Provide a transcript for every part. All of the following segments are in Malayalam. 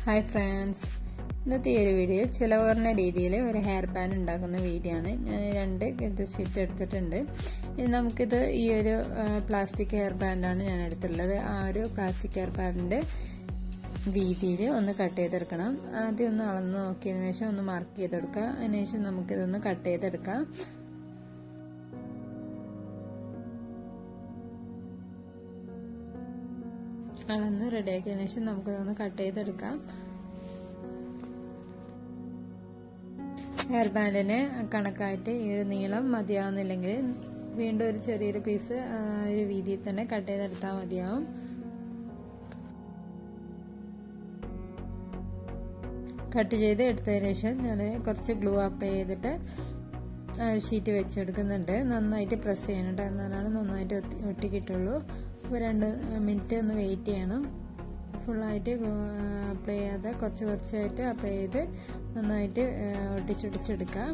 ഹായ് ഫ്രണ്ട്സ് ഇന്നത്തെ ഈ ഒരു വീഡിയോയിൽ ചിലവ് കുറഞ്ഞ രീതിയിൽ ഒരു ഹെയർ ബാൻഡ് ഉണ്ടാക്കുന്ന വീഡിയോ ആണ് ഞാൻ രണ്ട് ഇത് ഷീറ്റ് എടുത്തിട്ടുണ്ട് ഇനി നമുക്കിത് ഈ ഒരു പ്ലാസ്റ്റിക് ഹെയർ ബാൻഡാണ് ഞാൻ എടുത്തിട്ടുള്ളത് ആ ഒരു പ്ലാസ്റ്റിക് ഹെയർ ബാൻഡിൻ്റെ വീതിയിൽ ഒന്ന് കട്ട് ചെയ്തെടുക്കണം ആദ്യം ഒന്ന് അളന്ന് നോക്കിയതിന് ശേഷം ഒന്ന് മാർക്ക് ചെയ്തെടുക്കുക അതിന് ശേഷം നമുക്കിതൊന്ന് കട്ട് ചെയ്തെടുക്കാം അളന്ന് റെഡിയാക്കിയതിന് ശേഷം നമുക്കിതൊന്ന് കട്ട് ചെയ്തെടുക്കാം ഹെയർ ബാൻഡിന് കണക്കായിട്ട് ഈ ഒരു നീളം മതിയാവുന്നില്ലെങ്കിൽ വീണ്ടും ഒരു ചെറിയൊരു പീസ് ഒരു വീതിയിൽ തന്നെ കട്ട് ചെയ്തെടുത്താൽ മതിയാവും കട്ട് ചെയ്ത് എടുത്തതിന് ശേഷം ഞാൻ കുറച്ച് ഗ്ലൂ അപ്ലൈ ചെയ്തിട്ട് ഷീറ്റ് വെച്ചെടുക്കുന്നുണ്ട് നന്നായിട്ട് പ്രസ് ചെയ്യണം എന്നാലാണ് നന്നായിട്ട് ഒത്തി ഒട്ടി കിട്ടുള്ളൂ അപ്പോൾ രണ്ട് മിനിറ്റ് ഒന്ന് വെയിറ്റ് ചെയ്യണം ഫുള്ളായിട്ട് അപ്ലൈ ചെയ്യാതെ കുറച്ച് കുറച്ചായിട്ട് അപ്ലൈ ചെയ്ത് നന്നായിട്ട് ഒട്ടിച്ചൊട്ടിച്ചെടുക്കുക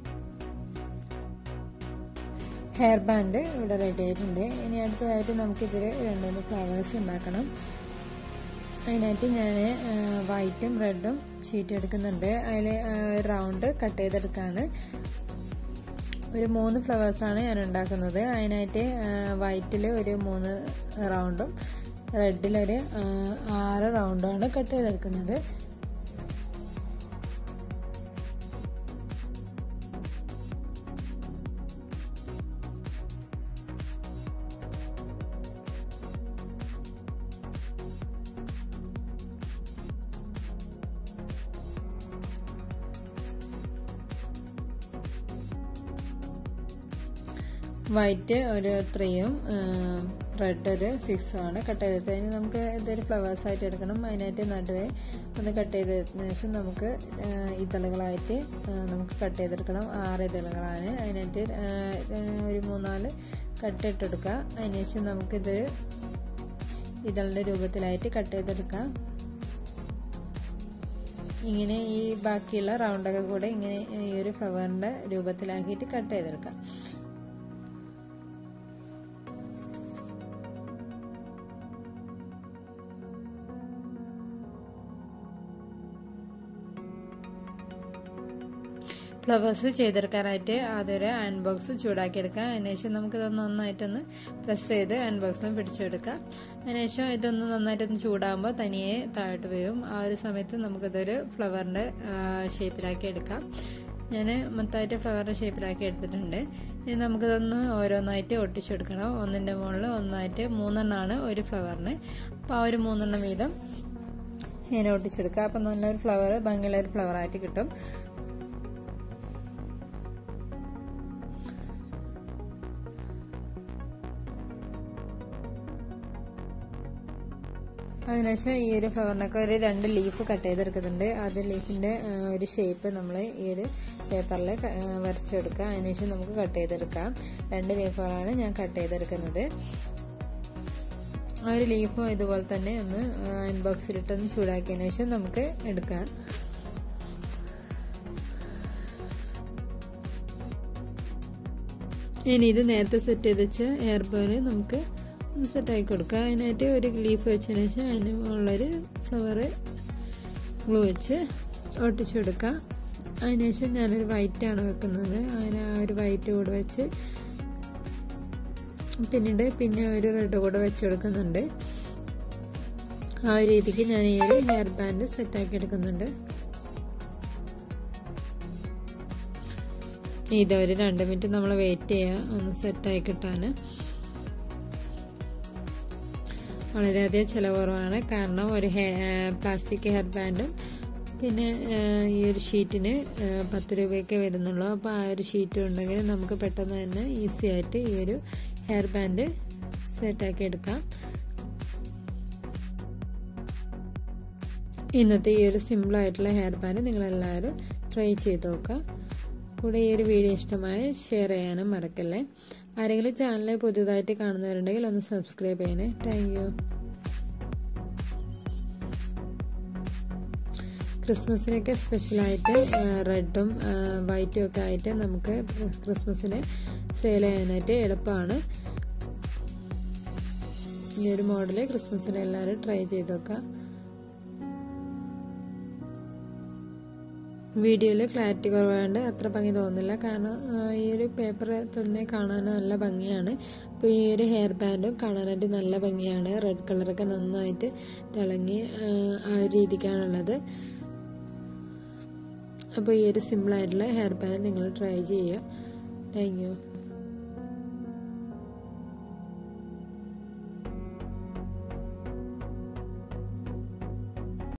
ഹെയർ ബാൻഡ് ഇവിടെ റെഡി ആയിട്ടുണ്ട് ഇനി അടുത്തതായിട്ട് നമുക്കിതിൽ രണ്ടുമൂന്ന് ഫ്ലവേഴ്സ് ഉണ്ടാക്കണം അതിനായിട്ട് ഞാൻ വൈറ്റും റെഡും ഷീറ്റ് എടുക്കുന്നുണ്ട് അതിൽ റൗണ്ട് കട്ട് ചെയ്തെടുക്കുകയാണ് ഒരു മൂന്ന് ഫ്ലവേഴ്സാണ് ഞാൻ ഉണ്ടാക്കുന്നത് അതിനായിട്ട് വൈറ്റിൽ ഒരു മൂന്ന് റൗണ്ടും റെഡിലൊരു ആറ് റൗണ്ടാണ് കട്ട് ചെയ്തെടുക്കുന്നത് വൈറ്റ് ഒരു ത്രീയും റെഡ് ഒരു സിക്സും ആണ് കട്ട് ചെയ്തത് കഴിഞ്ഞ് നമുക്ക് ഇതൊരു ഫ്ലവേഴ്സ് ആയിട്ട് എടുക്കണം അതിനായിട്ട് നടുവേ ഒന്ന് കട്ട് ചെയ്തതിന് ശേഷം നമുക്ക് ഇതളുകളായിട്ട് നമുക്ക് കട്ട് ചെയ്തെടുക്കണം ആറ് ഇതളുകളാണ് അതിനായിട്ട് ഒരു മൂന്നാല് കട്ട് ഇട്ടെടുക്കുക അതിന് ശേഷം നമുക്കിതൊരു ഇതളുടെ രൂപത്തിലായിട്ട് കട്ട് ചെയ്തെടുക്കാം ഇങ്ങനെ ഈ ബാക്കിയുള്ള റൗണ്ടൊക്കെ കൂടെ ഇങ്ങനെ ഈ ഒരു ഫ്ലവറിൻ്റെ രൂപത്തിലാക്കിയിട്ട് കട്ട് ചെയ്തെടുക്കാം ഫ്ലവേഴ്സ് ചെയ്തെടുക്കാനായിട്ട് ആദ്യം ഒരു അയൺ ബോക്സ് ചൂടാക്കിയെടുക്കാം അതിനുശേഷം നമുക്കിതൊന്ന് നന്നായിട്ടൊന്ന് പ്രസ് ചെയ്ത് അയൺ ബോക്സിൽ പിടിച്ചെടുക്കാം അതിനുശേഷം ഇതൊന്ന് നന്നായിട്ടൊന്ന് ചൂടാകുമ്പോൾ തനിയെ താഴോട്ട് വരും ആ ഒരു സമയത്ത് നമുക്കിതൊരു ഫ്ലവറിൻ്റെ ഷേപ്പിലാക്കി എടുക്കാം ഞാൻ മൊത്തമായിട്ട് ഫ്ലവറിൻ്റെ ഷേപ്പിലാക്കി എടുത്തിട്ടുണ്ട് ഇനി നമുക്കിതൊന്ന് ഓരോന്നായിട്ട് ഒട്ടിച്ചെടുക്കണം ഒന്നിൻ്റെ മുകളിൽ ഒന്നായിട്ട് മൂന്നെണ്ണമാണ് ഒരു ഫ്ലവറിന് അപ്പോൾ ആ ഒരു മൂന്നെണ്ണം വീതം ഇങ്ങനെ ഒട്ടിച്ചെടുക്കുക അപ്പോൾ നല്ലൊരു ഫ്ലവർ ഭംഗിയുള്ള ഒരു ഫ്ലവറായിട്ട് കിട്ടും അതിനുശേഷം ഈ ഒരു ഫ്ലവറിനൊക്കെ ഒരു രണ്ട് ലീഫ് കട്ട് ചെയ്തെടുക്കുന്നുണ്ട് അത് ലീഫിൻ്റെ ഒരു ഷേപ്പ് നമ്മൾ ഈ ഒരു പേപ്പറിൽ വരച്ചെടുക്കുക അതിനുശേഷം നമുക്ക് കട്ട് ചെയ്തെടുക്കാം രണ്ട് ലീഫുകളാണ് ഞാൻ കട്ട് ചെയ്തെടുക്കുന്നത് ആ ഒരു ലീഫും ഇതുപോലെ തന്നെ ഒന്ന് അയൺ ബോക്സിലിട്ടൊന്ന് ചൂടാക്കിയതിന് ശേഷം നമുക്ക് എടുക്കാം ഇനി ഇത് നേരത്തെ സെറ്റ് ചെയ്ത് വെച്ച എയർ ബോയിൽ നമുക്ക് സെറ്റാക്കി കൊടുക്കുക അതിനായിട്ട് ഒരു ലീഫ് വെച്ചതിന് ശേഷം അതിന് മുകളിലൊരു ഫ്ലവർ ഗ്ലൂ വെച്ച് ഒട്ടിച്ചു കൊടുക്കുക അതിനുശേഷം ഞാനൊരു വൈറ്റാണ് വെക്കുന്നത് അതിന് ആ ഒരു വൈറ്റ് കൂടെ വെച്ച് പിന്നീട് പിന്നെ ഒരു റെഡ് കൂടെ വെച്ച് കൊടുക്കുന്നുണ്ട് ആ ഒരു രീതിക്ക് ഞാൻ ഈ ഒരു ഹെയർ ബാൻഡ് സെറ്റാക്കി എടുക്കുന്നുണ്ട് ഇതൊരു രണ്ട് മിനിറ്റ് നമ്മൾ വെയിറ്റ് ചെയ്യുക ഒന്ന് സെറ്റായി കിട്ടാൻ വളരെയധികം ചിലവ് കുറവാണ് കാരണം ഒരു പ്ലാസ്റ്റിക് ഹെയർ ബാൻഡും പിന്നെ ഈ ഒരു ഷീറ്റിന് പത്ത് രൂപയൊക്കെ വരുന്നുള്ളൂ അപ്പോൾ ആ ഒരു ഷീറ്റ് ഉണ്ടെങ്കിൽ നമുക്ക് പെട്ടെന്ന് തന്നെ ഈസി ആയിട്ട് ഈ ഒരു ഹെയർ ബാൻഡ് സെറ്റാക്കി എടുക്കാം ഇന്നത്തെ ഈ ഒരു സിമ്പിളായിട്ടുള്ള ഹെയർ ബാൻഡ് നിങ്ങളെല്ലാവരും ട്രൈ ചെയ്ത് നോക്കുക കൂടെ ഈ ഒരു വീഡിയോ ഇഷ്ടമായ ഷെയർ ചെയ്യാനും മറക്കല്ലേ ആരെങ്കിലും ചാനൽ പുതിയതായിട്ട് കാണുന്നവരുണ്ടെങ്കിൽ ഒന്ന് സബ്സ്ക്രൈബ് ചെയ്യണേ താങ്ക് യു ക്രിസ്മസിനൊക്കെ സ്പെഷ്യലായിട്ട് റെഡും വൈറ്റും ഒക്കെ ആയിട്ട് നമുക്ക് ക്രിസ്മസിന് സെയിൽ ചെയ്യാനായിട്ട് എളുപ്പമാണ് ഈ ഒരു മോഡൽ ക്രിസ്മസിന് എല്ലാവരും ട്രൈ ചെയ്ത് നോക്കാം വീഡിയോയിൽ ക്ലാരിറ്റി കുറവായതുകൊണ്ട് അത്ര ഭംഗി തോന്നുന്നില്ല കാരണം ഈ ഒരു പേപ്പർ തന്നെ കാണാൻ നല്ല ഭംഗിയാണ് അപ്പോൾ ഈ ഒരു ഹെയർ ബാൻഡും കാണാനായിട്ട് നല്ല ഭംഗിയാണ് റെഡ് കളറൊക്കെ നന്നായിട്ട് തിളങ്ങി ആ ഒരു രീതിക്കാണുള്ളത് അപ്പോൾ ഈ ഒരു സിമ്പിളായിട്ടുള്ള ഹെയർ ബാൻഡ് നിങ്ങൾ ട്രൈ ചെയ്യുക താങ്ക് യു